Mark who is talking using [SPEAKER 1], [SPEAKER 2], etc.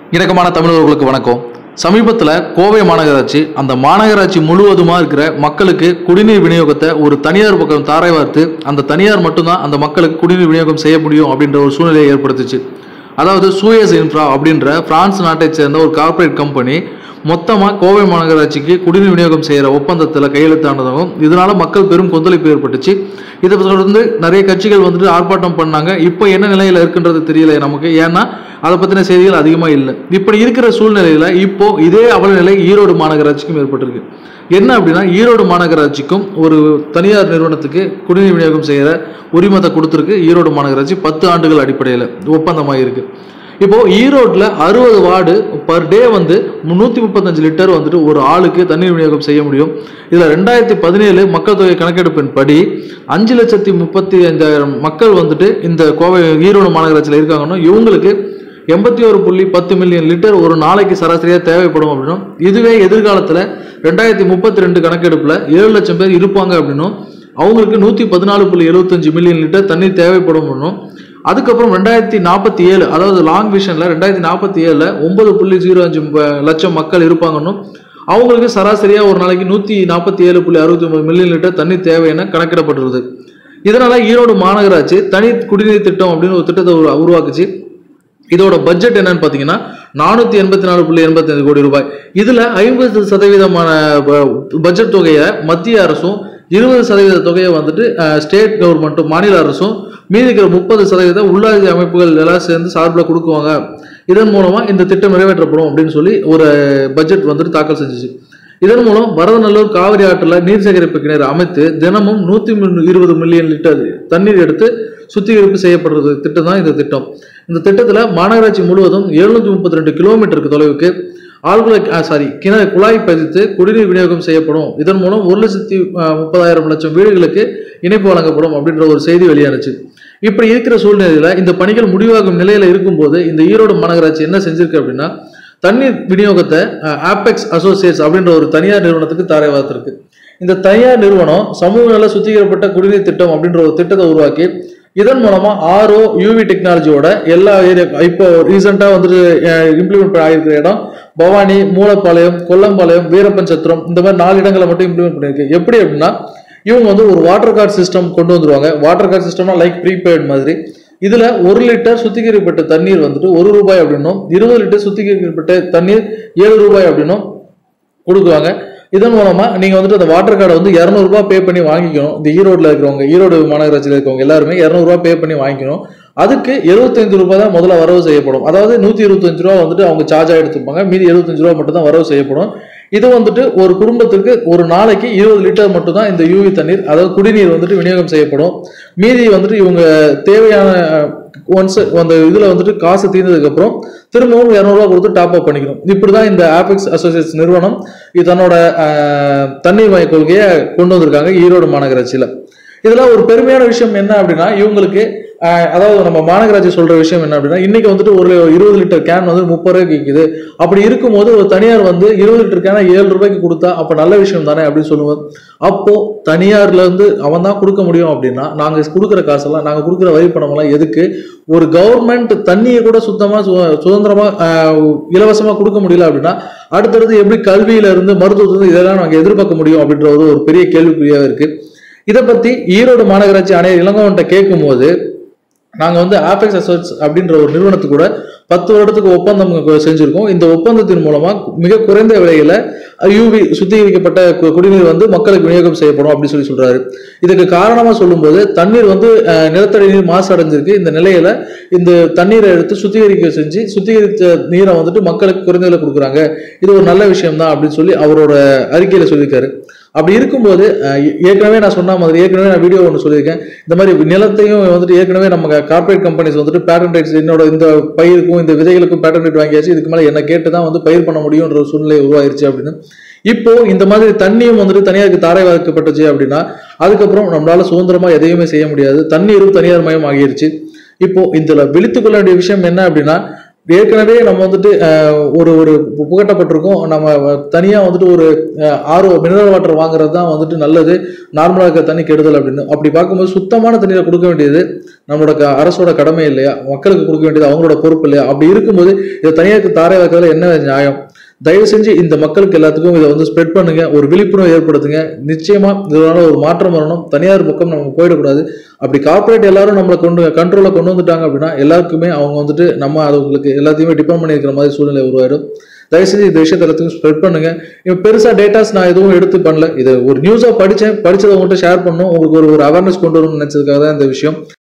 [SPEAKER 1] இணக்கமான தமிழர்களுக்கு வணக்கம் சமீபத்தில் கோவை மாநகராட்சி அந்த மாநகராட்சி முழுவதுமாக இருக்கிற மக்களுக்கு குடிநீர் விநியோகத்தை ஒரு தனியார் பக்கம் தாரை வார்த்து அந்த தனியார் மட்டும்தான் அந்த மக்களுக்கு குடிநீர் விநியோகம் செய்ய முடியும் அப்படின்ற ஒரு சூழ்நிலையை ஏற்படுத்துச்சு அதாவது சூயஸ் இன்ஃப்ரா அப்படின்ற பிரான்ஸ் நாட்டைச் சேர்ந்த ஒரு கார்ப்பரேட் கம்பெனி மொத்தமாக கோவை மாநகராட்சிக்கு குடிநீர் விநியோகம் செய்கிற ஒப்பந்தத்தில் கையெழுத்தானதாகவும் இதனால மக்கள் பெரும் கொந்தளிப்பு ஏற்பட்டுச்சு இதை தொடர்ந்து நிறைய கட்சிகள் வந்துட்டு ஆர்ப்பாட்டம் பண்ணாங்க இப்போ என்ன நிலையில் இருக்குன்றது தெரியல நமக்கு ஏன்னா அதை பற்றின செய்திகள் அதிகமாக இல்லை இப்படி இருக்கிற சூழ்நிலையில் இப்போ இதே அவல நிலை ஈரோடு மாநகராட்சிக்கும் ஏற்பட்டிருக்கு என்ன அப்படின்னா ஈரோடு மாநகராட்சிக்கும் ஒரு தனியார் நிறுவனத்துக்கு குடிநீர் விநியோகம் செய்கிற உரிமத்தை கொடுத்துருக்கு ஈரோடு மாநகராட்சி பத்து ஆண்டுகள் அடிப்படையில் ஒப்பந்தமாக இருக்கு இப்போ ஈரோட்டில் அறுபது வார்டு பர் டே வந்து முந்நூற்றி முப்பத்தஞ்சு லிட்டர் வந்துட்டு ஒரு ஆளுக்கு தண்ணீர் விநியோகம் செய்ய முடியும் இதில் ரெண்டாயிரத்தி பதினேழு மக்கள் தொகை கணக்கெடுப்பின் படி அஞ்சு லட்சத்தி முப்பத்தி அஞ்சாயிரம் மக்கள் வந்துட்டு இந்த கோவை ஈரோடு மாநகராட்சியில் இருக்காங்கன்னா இவங்களுக்கு எண்பத்தி ஒரு புள்ளி பத்து மில்லியன் லிட்டர் ஒரு நாளைக்கு சராசரியாக தேவைப்படும் அப்படின்னும் இதுவே எதிர்காலத்தில் ரெண்டாயிரத்தி முப்பத்தி ரெண்டு கணக்கெடுப்பில் ஏழு லட்சம் பேர் இருப்பாங்க அப்படின்னும் அவங்களுக்கு நூற்றி பதினாலு புள்ளி எழுபத்தஞ்சு மில்லியன் லிட்டர் தண்ணீர் தேவைப்படும் அப்படின்னும் அதுக்கப்புறம் ரெண்டாயிரத்தி நாற்பத்தி ஏழு அதாவது லாங் விஷனில் ரெண்டாயிரத்தி நாற்பத்தி ஏழில் ஒன்பது புள்ளி ஜீரோ அஞ்சு ம- லட்சம் மக்கள் இருப்பாங்கன்னும் அவங்களுக்கு சராசரியாக ஒரு நாளைக்கு நூற்றி நாற்பத்தி ஏழு புள்ளி அறுபத்தி ஒன்பது மில்லியன் லிட்டர் தண்ணீர் தேவை என கணக்கிடப்பட்டுள்ளது இதனால ஈரோடு மாநகராட்சி தனி குடிநீர் திட்டம் அப்படின்னு ஒரு திட்டத்தை உரு- உருவாக்குச்சு இதோட பட்ஜெட் என்னன்னு பார்த்தீங்கன்னா நானூற்றி எண்பத்தி நாலு புள்ளி எண்பத்தஞ்சு கோடி ரூபாய் இதில் ஐம்பது சதவீதமான ப- பட்ஜெட் தொகையை மத்திய அரசும் இருபது சதவீத தொகையை வந்துட்டு ஸ்டேட் கவர்மெண்ட்டும் மாநில அரசும் மீதி இருக்கிற முப்பது சதவீத உள்ளாட்சி அமைப்புகள் எல்லாம் சேர்ந்து சார்பில் கொடுக்குவாங்க இதன் மூலமாக இந்த திட்டம் நிறைவேற்றப்படும் அப்படின்னு சொல்லி ஒரு பட்ஜெட் வந்துட்டு தாக்கல் செஞ்சுச்சு இதன் மூலம் வரதநல்லூர் காவிரி ஆற்றில் நீர் சேகரிப்பு கிணறு அமைத்து தினமும் நூற்றி இருபது மில்லியன் லிட்டர் தண்ணீர் எடுத்து சுத்திகரிப்பு செய்யப்படுறது திட்டம் தான் இந்த திட்டம் இந்த திட்டத்தில் மாநகராட்சி முழுவதும் எழுநூத்தி முப்பத்தி ரெண்டு கிலோமீட்டருக்கு தொலைவுக்கு ஆழ்குழாய் சாரி கிணறு குழாய் பதித்து குடிநீர் விநியோகம் செய்யப்படும் இதன் மூலம் ஒரு லட்சத்தி அஹ், முப்பதாயிரம் லட்சம் வீடுகளுக்கு இணைப்பு வழங்கப்படும் அப்படின்ற ஒரு செய்தி வெளியானுச்சு இப்படி இருக்கிற சூழ்நிலையில இந்த பணிகள் முடிவாகும் நிலையில இருக்கும்போது இந்த ஈரோடு மாநகராட்சி என்ன செஞ்சிருக்கு அப்படின்னா தண்ணீர் விநியோகத்தை ஆப்பெக்ஸ் அசோசியேட்ஸ் அப்படின்ற ஒரு தனியார் நிறுவனத்துக்கு தாரை வார்த்திருக்கு இந்த தனியார் நிறுவனம் சமூக நல சுத்திகரிக்கப்பட்ட குடிநீர் திட்டம் அப்படின்ற ஒரு திட்டத்தை உருவாக்கி இதன் மூலமா ஆர்ஓ யூவி டெக்னாலஜியோட எல்லா ஏரியா இப்போ ரீசெண்டாக வந்துட்டு இம்ப்ளிமெண்ட் ஆகிருக்கிற இடம் பவானி மூலப்பாளையம் கொல்லம்பாளையம் வீரப்பன் சத்திரம் இந்த மாதிரி நாலு இடங்களை மட்டும் இம்ப்ளிமெண்ட் பண்ணியிருக்கு எப்படி அப்படின்னா இவங்க வந்து ஒரு வாட்டர் கார்டு சிஸ்டம் கொண்டு வந்துருவாங்க வாட்டர் கார்டு சிஸ்டம்னா லைக் ப்ரீபெய்ட் மாதிரி இதுல ஒரு லிட்டர் சுத்திகரிக்கப்பட்ட தண்ணீர் வந்துட்டு ஒரு ரூபாய் அப்படின்னும் இருபது லிட்டர் சுத்திகரிக்கப்பட்ட தண்ணீர் ஏழு ரூபாய் அப்படின்னும் கொடுக்குவாங்க இதன் மூலமா நீங்க வந்துட்டு அந்த வாட்டர் கார்டை வந்து இரநூறுபா பே பண்ணி வாங்கிக்கணும் இந்த ஈரோட்ல இருக்கிறவங்க ஈரோடு மாநகராட்சியில் இருக்கிறவங்க எல்லாருமே இரநூறுபா பே பண்ணி வாங்கிக்கணும் அதுக்கு எழுபத்தைந்து ரூபாய் தான் முதல்ல வரவு செய்யப்படும் அதாவது நூத்தி இருபத்தஞ்சு ரூபா வந்துட்டு அவங்க சார்ஜா எடுத்துப்பாங்க மீதி எழுபத்தஞ்சு ரூபா மட்டும் தான் வரவு செய்யப்படும் இது வந்துட்டு ஒரு குடும்பத்துக்கு ஒரு நாளைக்கு இருபது லிட்டர் மட்டும் தான் இந்த யூவி தண்ணீர் அதாவது குடிநீர் வந்துட்டு விநியோகம் செய்யப்படும் மீதி வந்துட்டு இவங்க தேவையான ஒன்ஸ் அந்த இதுல வந்துட்டு காசு தீர்ந்ததுக்கு அப்புறம் திரும்பவும் இரநூறுவா கொடுத்து டாப் அப் பண்ணிக்கணும் இப்படிதான் இந்த ஆபெக்ஸ் அசோசியேட்ஸ் நிறுவனம் இது தன்னோட அஹ், தண்ணீர் மய கொள்கையை கொண்டு வந்திருக்காங்க ஈரோடு மாநகராட்சியில இதுல ஒரு பெருமையான விஷயம் என்ன அப்படின்னா இவங்களுக்கு அஹ், அதாவது நம்ம மாநகராட்சி சொல்ற விஷயம் என்ன அப்படின்னா இன்னைக்கு வந்துட்டு ஒரு இருபது லிட்டர் கேன் வந்து முப்பது ரூபாய்க்கு விற்குது அப்படி இருக்கும்போது ஒரு தனியார் வந்து இருபது லிட்டர் கேனை ஏழு ரூபாய்க்கு கொடுத்தா அப்ப நல்ல விஷயம் தானே அப்படின்னு சொல்லுவோம் அப்போ தனியார்ல இருந்து அவன் தான் கொடுக்க முடியும் அப்படின்னா நாங்க கொடுக்குற காசெல்லாம் நாங்க கொடுக்குற வரி பணமெல்லாம் எதுக்கு ஒரு கவர்மெண்ட் தண்ணியை கூட சுத்தமா சு- சுதந்திரமா ஆஹ், இலவசமா கொடுக்க முடியல அப்படின்னா அடுத்தடுத்து எப்படி கல்வியில இருந்து மருத்துவத்துல இதெல்லாம் நாங்க எதிர்பார்க்க முடியும் அப்படின்றது ஒரு பெரிய கேள்விக்குறியாக இருக்கு இதை பத்தி ஈரோடு மாநகராட்சி ஆணையர் இளங்கோவன்ட்ட கேட்கும்போது நாங்க வந்து ஆபெக்ஸ் அசோட்ஸ் அப்படின்ற ஒரு நிறுவனத்துக்கு கூட பத்து வருடத்துக்கு ஒப்பந்தம் கு- செஞ்சிருக்கோம் இந்த ஒப்பந்தத்தின் மூலமா மிக குறைந்த விலையில யூவி சுத்திகரிக்கப்பட்ட கு- குடிநீர் வந்து மக்களுக்கு விநியோகம் செய்யப்படும் அப்படின்னு சொல்லி சொல்றாரு இதுக்கு காரணமா சொல்லும்போது தண்ணீர் வந்து அஹ், நிலத்தடி நீர் மாசு அடைஞ்சிருக்கு இந்த நிலையில இந்த தண்ணீரை எடுத்து சுத்திகரிக்க செஞ்சு சுத்திகரித்த நீரை வந்துட்டு மக்களுக்கு குறைந்த விலை கொடுக்குறாங்க இது ஒரு நல்ல விஷயம் தான் அப்படின்னு சொல்லி அவரோட அறிக்கையில சொல்லியிருக்காரு அப்படி இருக்கும்போது அஹ், ஏ- ஏற்கனவே நான் சொன்ன மாதிரி ஏற்கனவே நான் வீடியோ ஒன்று சொல்லியிருக்கேன் இந்த மாதிரி நிலத்தையும் வந்துட்டு ஏற்கனவே நம்ம கார்ப்பரேட் கம்பெனிஸ் வந்துட்டு பேட்டன் ரைட்ஸ் என்னோட இந்த பயிருக்கும் இந்த விதைகளுக்கும் பேட்டன் ரைட் வாங்கியாச்சு இதுக்கு மேலே என்ன கேட்டு தான் வந்து பயிர் பண்ண முடியுன்ற ஒரு சூழ்நிலை உருவாயிருச்சு அப்படின்னு இப்போ இந்த மாதிரி தண்ணியும் வந்துட்டு தனியாருக்கு தாரை வார்க்கப்பட்டுச்சு அப்படின்னா அதுக்கப்புறம் நம்மளால சுதந்திரமா எதையுமே செய்ய முடியாது தண்ணீரும் தனியார் மயம் ஆகிருச்சு இப்போ இதுல விழித்துக் கொள்ள வேண்டிய விஷயம் என்ன அப்படின்னா ஏற்கனவே நம்ம வந்துட்டு அஹ், ஒரு ஒரு பு- புகட்டப்பட்டிருக்கோம் நம்ம தனியா வந்துட்டு ஒரு ஆர்ஓ மினரல் வாட்டர் வாங்குறது தான் வந்துட்டு நல்லது நார்மலாக இருக்க தண்ணி கெடுதல் அப்படின்னு அப்படி பார்க்கும்போது சுத்தமான தண்ணீரை கொடுக்க வேண்டியது நம்மளோட க- அரசோட கடமை இல்லையா மக்களுக்கு கொடுக்க வேண்டியது அவங்களோட பொறுப்பு இல்லையா அப்படி இருக்கும்போது இதை தனியாருக்கு தாரை வைக்கிறதுல என்ன நியாயம் தயவு செஞ்சு இந்த மக்களுக்கு எல்லாத்துக்கும் இதை வந்து ஸ்ப்ரெட் பண்ணுங்க ஒரு விழிப்புணர்வு ஏற்படுத்துங்க நிச்சயமா இதனால ஒரு மாற்றம் வரணும் தனியார் பக்கம் நம்ம போயிடக்கூடாது அப்படி கார்ப்பரேட் எல்லாரும் நம்மளை கொண்டு கண்ட்ரோல கொண்டு வந்துட்டாங்க அப்படின்னா எல்லாருக்குமே அவங்க வந்துட்டு நம்ம அவங்களுக்கு எல்லாத்தையுமே டிபெண்ட் பண்ணி இருக்கிற மாதிரி சூழ்நிலை உருவாயிடும் தயவு செஞ்சு இந்த விஷயத்தை எல்லாத்துக்கும் ஸ்ப்ரெட் பண்ணுங்க இப்போ பெருசா டேட்டாஸ் நான் எதுவும் எடுத்து பண்ணல இது ஒரு நியூஸா படிச்சேன் படிச்சதை உங்கள்கிட்ட ஷேர் பண்ணணும் உங்களுக்கு ஒரு ஒரு அவேர்னஸ் கொண்டு வரணும்னு நினைச்சதுக்காக தான் இந்த விஷயம்